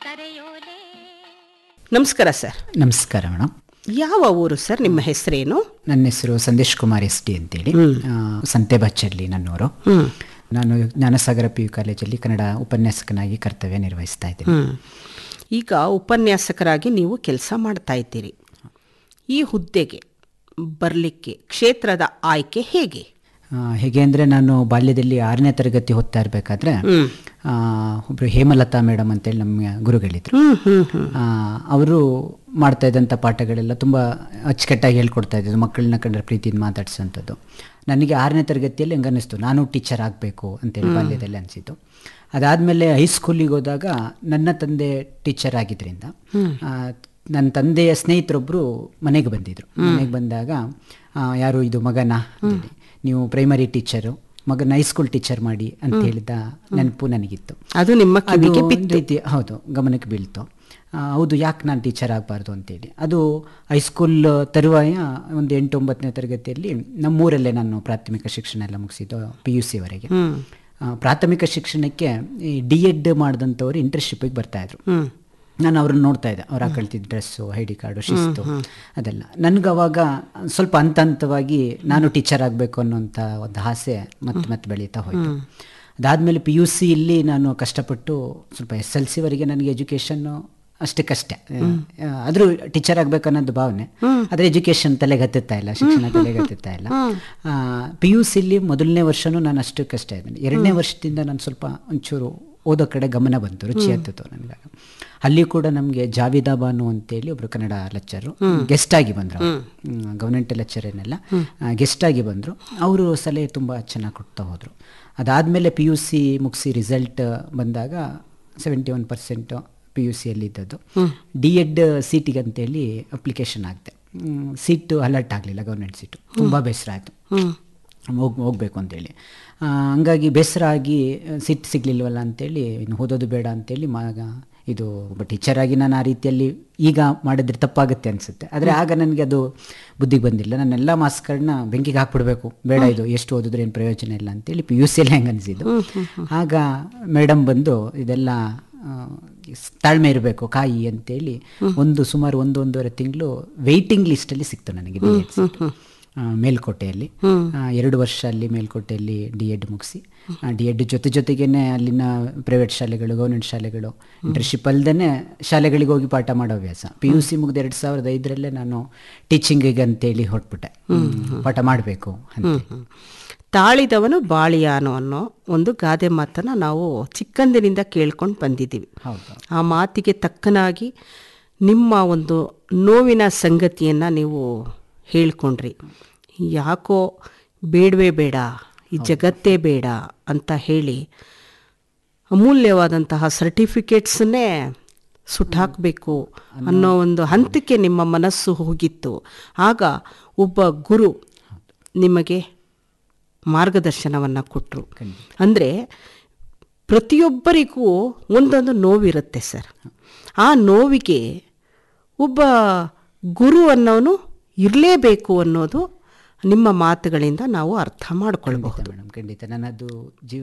ಕರೆಯೋಲೆ ನಮಸ್ಕಾರ ಸರ್ ನಮಸ್ಕಾರ ಮೇಡಮ್ ಯಾವ ಊರು ಸರ್ ನಿಮ್ಮ ಹೆಸರೇನು ನನ್ನ ಹೆಸರು ಸಂದೇಶ್ ಕುಮಾರ್ ಎಸ್ ಡಿ ಅಂತೇಳಿ ಆ, ಸಂತೆಬಚ್ಚಲ್ಲಿ ನನ್ನೂರು ನಾನು ಜ್ಞಾನಸಾಗರ ಪಿ ಯು ಕಾಲೇಜಲ್ಲಿ ಕನ್ನಡ ಉಪನ್ಯಾಸಕನಾಗಿ ಕರ್ತವ್ಯ ನಿರ್ವಹಿಸ್ತಾ ಇದ್ದೀನಿ ಹ್ಮ್. ಈಗ ಉಪನ್ಯಾಸಕರಾಗಿ ನೀವು ಕೆಲಸ ಮಾಡ್ತಾ ಇದ್ದೀರಿ ಈ ಹುದ್ದೆಗೆ ಬರಲಿಕ್ಕೆ ಕ್ಷೇತ್ರದ ಆಯ್ಕೆ ಹೇಗೆ ಆ, ಹೇಗೆ ಅಂದರೆ ನಾನು ಬಾಲ್ಯದಲ್ಲಿ ಆರನೇ ತರಗತಿ ಓದ್ತಾ ಇರಬೇಕಾದ್ರೆ ಒಬ್ಬರು ಹೇಮಲತಾ ಮೇಡಮ್ ಅಂತೇಳಿ ನಮ್ಮ ಗುರುಗಳಿದ್ರು ಅವರು ಮಾಡ್ತಾ ಇದ್ದಂಥ ಪಾಠಗಳೆಲ್ಲ ತುಂಬ ಅಚ್ಚುಕಟ್ಟಾಗಿ ಹೇಳ್ಕೊಡ್ತಾ ಇದ್ದರು ಮಕ್ಕಳನ್ನ ಕಂಡ್ರೆ ಪ್ರೀತಿಯಿಂದ ಮಾತಾಡ್ಸೋಂಥದ್ದು ನನಗೆ ಆರನೇ ತರಗತಿಯಲ್ಲಿ ಹಂಗೆ ಅನ್ನಿಸ್ತು ನಾನು ಟೀಚರ್ ಆಗಬೇಕು ಅಂತೇಳಿ ಬಾಲ್ಯದಲ್ಲಿ ಅನಿಸಿತು ಅದಾದಮೇಲೆ ಹೈಸ್ಕೂಲಿಗೆ ಹೋದಾಗ ನನ್ನ ತಂದೆ ಟೀಚರ್ ಆಗಿದ್ದರಿಂದ ಆ, ನನ್ನ ತಂದೆಯ ಸ್ನೇಹಿತರೊಬ್ಬರು ಮನೆಗೆ ಬಂದಿದ್ರು ಮನೆಗೆ ಬಂದಾಗ ಆ, ಯಾರು ಇದು ಮಗನ ಅಂತೇಳಿ ನೀವು ಪ್ರೈಮರಿ ಟೀಚರು ಮಗನ ಹೈಸ್ಕೂಲ್ ಟೀಚರ್ ಮಾಡಿ ಅಂತ ಹೇಳಿದ ನೆನಪು ನನಗಿತ್ತು ಅದು ನಿಮ್ಮ ಅದು ಕಿವಿಗೆ ಒಂದು ರೀತಿ ಹೌದು ಗಮನಕ್ಕೆ ಬೀಳ್ತು ಆ, ಹೌದು ಯಾಕೆ ನಾನು ಟೀಚರ್ ಆಗಬಾರ್ದು ಅಂತೇಳಿ ಅದು ಹೈಸ್ಕೂಲ್ ತರುವಾಯ ಒಂದು ಎಂಟು ಒಂಬತ್ತನೇ ತರಗತಿಯಲ್ಲಿ ನಮ್ಮೂರಲ್ಲೇ ನಾನು ಪ್ರಾಥಮಿಕ ಶಿಕ್ಷಣ ಎಲ್ಲ ಮುಗಿಸಿದ್ದು ಪಿ ಯು ಸಿವರೆಗೆ ಪ್ರಾಥಮಿಕ ಶಿಕ್ಷಣಕ್ಕೆ ಈ ಡಿ ಎಡ್ ಮಾಡಿದಂಥವ್ರು ಇಂಟರ್ನ್ಶಿಪ್ಪಿಗೆ ಬರ್ತಾಯಿದ್ರು ನಾನು ಅವ್ರನ್ನ ನೋಡ್ತಾ ಇದ್ದೆ ಅವ್ರು ಹಾಕೊಳ್ತಿದ್ದ ಡ್ರೆಸ್ಸು ಐ ಡಿ ಕಾರ್ಡು ಶಿಸ್ತು ಅದೆಲ್ಲ ನನಗೆ ಅವಾಗ ಸ್ವಲ್ಪ ಹಂತ ಹಂತವಾಗಿ ನಾನು ಟೀಚರ್ ಆಗಬೇಕು ಅನ್ನೋಂಥ ಒಂದು ಆಸೆ ಮತ್ತೆ ಮತ್ತೆ ಬೆಳೀತಾ ಹೋಯಿತು ಅದಾದಮೇಲೆ ಪಿ ಯು ಸಿಯಲ್ಲಿ ನಾನು ಕಷ್ಟಪಟ್ಟು ಸ್ವಲ್ಪ ಎಸ್ ಎಲ್ ಸಿವರೆಗೆ ನನಗೆ ಎಜುಕೇಷನ್ನು ಅಷ್ಟಕ್ಕಷ್ಟೇ ಆದರೂ ಟೀಚರ್ ಆಗಬೇಕು ಅನ್ನೋದು ಭಾವನೆ ಆದರೆ ಎಜುಕೇಷನ್ ತಲೆಗೆ ಹತ್ತುತ್ತಾ ಇಲ್ಲ ಶಿಕ್ಷಣ ತಲೆಗೆ ಹತ್ತುತ್ತಾ ಇಲ್ಲ ಪಿ ಯು ಸಿಲಿ ಮೊದಲನೇ ವರ್ಷನೂ ನಾನು ಅಷ್ಟಕ್ಕಷ್ಟೇ ಇದ್ದೀನಿ ಎರಡನೇ ವರ್ಷದಿಂದ ನಾನು ಸ್ವಲ್ಪ ಒಂಚೂರು ಓದೋ ಕಡೆ ಗಮನ ಬಂತು ರುಚಿ ಹತ್ತಿತು ನನಗೆ ಅಲ್ಲಿ ಕೂಡ ನಮಗೆ ಜಾವಿದಾ ಬಾನು ಅಂತೇಳಿ ಒಬ್ರು ಕನ್ನಡ ಲೆಕ್ಚರು ಗೆಸ್ಟ್ ಆಗಿ ಬಂದರು ಗವರ್ಮೆಂಟ್ ಲೆಕ್ಚರ್ ಏನೆಲ್ಲ ಗೆಸ್ಟ್ ಆಗಿ ಬಂದರು ಅವರು ಸಲಹೆ ತುಂಬ ಚೆನ್ನಾಗಿ ಕೊಡ್ತಾ ಹೋದರು ಅದಾದಮೇಲೆ ಪಿ ಯು ಸಿ ಮುಗಿಸಿ ರಿಸಲ್ಟ್ ಬಂದಾಗ seventy one percent P U ಸಿಯಲ್ಲಿದ್ದದ್ದು ಡಿ ಎಡ್ ಸೀಟಿಗೆ ಅಂತೇಳಿ ಅಪ್ಲಿಕೇಶನ್ ಹಾಕಿದೆ ಸೀಟು ಅಲರ್ಟ್ ಆಗಲಿಲ್ಲ ಗೌರ್ಮೆಂಟ್ ಸೀಟು ತುಂಬ ಬೇಸರ ಆಯಿತು ಹೋಗ್ ಹೋಗ್ಬೇಕು ಅಂತೇಳಿ ಆ, ಹಂಗಾಗಿ ಬೇಸರ ಆಗಿ ಸೀಟ್ ಸಿಗಲಿಲ್ವಲ್ಲ ಅಂತೇಳಿ ಇನ್ನು ಓದೋದು ಬೇಡ ಅಂತೇಳಿ ಮಗ ಇದು ಒಬ್ಬ ಟೀಚರ್ ಆಗಿ ನಾನು ಆ ರೀತಿಯಲ್ಲಿ ಈಗ ಮಾಡಿದ್ರೆ ತಪ್ಪಾಗುತ್ತೆ ಅನಿಸುತ್ತೆ ಆದರೆ ಆಗ ನನಗೆ ಅದು ಬುದ್ಧಿಗೆ ಬಂದಿಲ್ಲ ನನ್ನೆಲ್ಲ ಮಾರ್ಕ್ಸ್ಗಳನ್ನ ಬೆಂಕಿಗೆ ಹಾಕ್ಬಿಡ್ಬೇಕು ಬೇಡ ಇದು ಎಷ್ಟು ಓದಿದ್ರೆ ಏನು ಪ್ರಯೋಜನ ಇಲ್ಲ ಅಂತೇಳಿ ಪಿ ಯು ಸಿಯಲ್ಲಿ ಹೆಂಗೆ ಅನಿಸಿದ್ದು ಆಗ ಮೇಡಮ್ ಬಂದು ಇದೆಲ್ಲ ಆ, ತಾಳ್ಮೆ ಇರಬೇಕು ಕಾಯಿ ಅಂತೇಳಿ ಒಂದು ಸುಮಾರು ಒಂದು ಒಂದೂವರೆ ತಿಂಗಳು ವೆಯ್ಟಿಂಗ್ ಲಿಸ್ಟಲ್ಲಿ ಸಿಕ್ತು ನನಗೆ ಡಿ ಎಡ್ ಸೀಟು. ಆ, ಮೇಲ್ಕೋಟೆಯಲ್ಲಿ ಆ, ಎರಡು ವರ್ಷ ಅಲ್ಲಿ ಮೇಲ್ಕೋಟೆಯಲ್ಲಿ ಡಿ ಎಡ್ ಮುಗಿಸಿ ಡಿ ಎಡ್ ಜೊತೆ ಜೊತೆಗೇನೆ ಅಲ್ಲಿನ ಪ್ರೈವೇಟ್ ಶಾಲೆಗಳು ಗೌರ್ಮೆಂಟ್ ಶಾಲೆಗಳು ಇಂಟರ್ನ್ಶಿಪ್ ಅಲ್ಲದೆ ಶಾಲೆಗಳಿಗೆ ಹೋಗಿ ಪಾಠ ಮಾಡೋ ಹವ್ಯಾಸ ಪಿ ಯು ಸಿ ಮುಗಿದ ಎರಡು ಸಾವಿರದ ಐದರಲ್ಲೇ ನಾನು ಟೀಚಿಂಗಿಗೆ ಅಂತೇಳಿ ಹೊರಟ್ಬಿಟ್ಟೆ ಪಾಠ ಮಾಡಬೇಕು ಅಂತ ತಾಳಿದವನು ಬಾಳಿಯಾನು ಅನ್ನೋ ಒಂದು ಗಾದೆ ಮಾತನ್ನು ನಾವು ಚಿಕ್ಕಂದಿನಿಂದ ಕೇಳ್ಕೊಂಡು ಬಂದಿದ್ದೀವಿ ಹೌದು ಆ ಮಾತಿಗೆ ತಕ್ಕನಾಗಿ ನಿಮ್ಮ ಒಂದು ನೋವಿನ ಸಂಗತಿಯನ್ನು ನೀವು ಹೇಳ್ಕೊಂಡ್ರಿ ಯಾಕೋ ಬೇಡವೇ ಬೇಡ ಈ ಜಗತ್ತೇ ಬೇಡ ಅಂತ ಹೇಳಿ ಅಮೂಲ್ಯವಾದಂತಹ ಸರ್ಟಿಫಿಕೇಟ್ಸನ್ನೇ ಸುಟ್ಟಾಕಬೇಕು ಅನ್ನೋ ಒಂದು ಹಂತಕ್ಕೆ ನಿಮ್ಮ ಮನಸ್ಸು ಹೋಗಿತ್ತು ಆಗ ಒಬ್ಬ ಗುರು ನಿಮಗೆ ಮಾರ್ಗದರ್ಶನವನ್ನು ಕೊಟ್ಟರು ಅಂದರೆ ಪ್ರತಿಯೊಬ್ಬರಿಗೂ ಒಂದೊಂದು ನೋವಿರುತ್ತೆ ಸರ್ ಆ ನೋವಿಗೆ ಒಬ್ಬ ಗುರು ಅನ್ನೋನು ಇರಲೇಬೇಕು ಅನ್ನೋದು ನಿಮ್ಮ ಮಾತುಗಳಿಂದ ನಾವು ಅರ್ಥ ಮಾಡ್ಕೊಳ್ಬಹುದು ಮೇಡಮ್ ಖಂಡಿತ ನಾನು ಅದು ಜೀವ